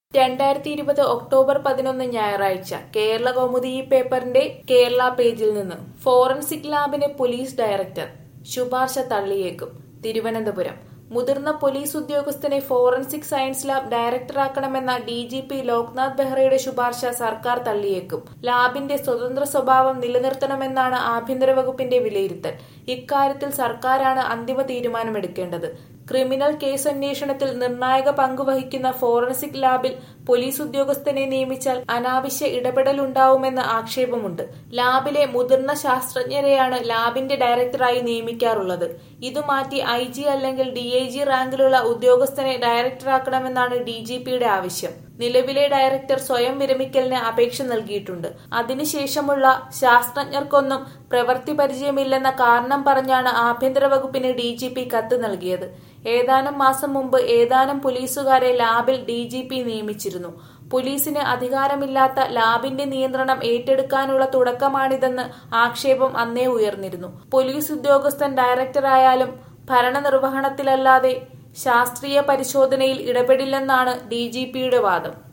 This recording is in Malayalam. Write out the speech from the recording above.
രണ്ടായിരത്തി ഇരുപത് ഒക്ടോബർ പതിനൊന്ന് ഞായറാഴ്ച കേരള കൗമുദി ഈ പേപ്പറിന്റെ കേരള പേജിൽ നിന്ന് ഫോറൻസിക് ലാബിന് പോലീസ് ഡയറക്ടർ ശുപാർശ തള്ളിയേക്കും തിരുവനന്തപുരം മുതിർന്ന പോലീസ് ഉദ്യോഗസ്ഥനെ ഫോറൻസിക് സയൻസ് ലാബ് ഡയറക്ടറാക്കണമെന്ന ഡി ജി പി ലോക്നാഥ് ബെഹ്റയുടെ ശുപാർശ സർക്കാർ തള്ളിയേക്കും ലാബിന്റെ സ്വതന്ത്ര സ്വഭാവം നിലനിർത്തണമെന്നാണ് ആഭ്യന്തര വകുപ്പിന്റെ വിലയിരുത്തൽ ഇക്കാര്യത്തിൽ സർക്കാരാണ് അന്തിമ തീരുമാനമെടുക്കേണ്ടത് ക്രിമിനൽ കേസ് അന്വേഷണത്തിൽ നിർണായക പങ്ക് വഹിക്കുന്ന ഫോറൻസിക് ലാബിൽ പോലീസ് ഉദ്യോഗസ്ഥനെ നിയമിച്ചാൽ അനാവശ്യ ഇടപെടലുണ്ടാവുമെന്ന ആക്ഷേപമുണ്ട് ലാബിലെ മുതിർന്ന ശാസ്ത്രജ്ഞരെയാണ് ലാബിന്റെ ഡയറക്ടറായി നിയമിക്കാറുള്ളത് ഇതു മാറ്റി ഐ ജി അല്ലെങ്കിൽ ഡി ഐ ജി റാങ്കിലുള്ള ഉദ്യോഗസ്ഥനെ ഡയറക്ടറാക്കണമെന്നാണ് ഡി ജി പിയുടെ ആവശ്യം നിലവിലെ ഡയറക്ടർ സ്വയം വിരമിക്കലിന് അപേക്ഷ നൽകിയിട്ടുണ്ട് അതിനുശേഷമുള്ള ശാസ്ത്രജ്ഞർക്കൊന്നും പ്രവൃത്തി പരിചയമില്ലെന്ന കാരണം പറഞ്ഞാണ് ആഭ്യന്തര വകുപ്പിന് ഡി ജി പി കത്ത് നൽകിയത് ഏതാനും മാസം മുമ്പ് ഏതാനും പോലീസുകാരെ ലാബിൽ ഡി ജി പി നിയമിച്ചിരുന്നു പോലീസിന് അധികാരമില്ലാത്ത ലാബിന്റെ നിയന്ത്രണം ഏറ്റെടുക്കാനുള്ള തുടക്കമാണിതെന്ന് ആക്ഷേപം അന്നേ ഉയർന്നിരുന്നു പോലീസ് ഉദ്യോഗസ്ഥൻ ഡയറക്ടറായാലും ഭരണനിർവഹണത്തിലല്ലാതെ ശാസ്ത്രീയ പരിശോധനയിൽ ഇടപെടില്ലെന്നാണ് ഡി ജി പിയുടെ വാദം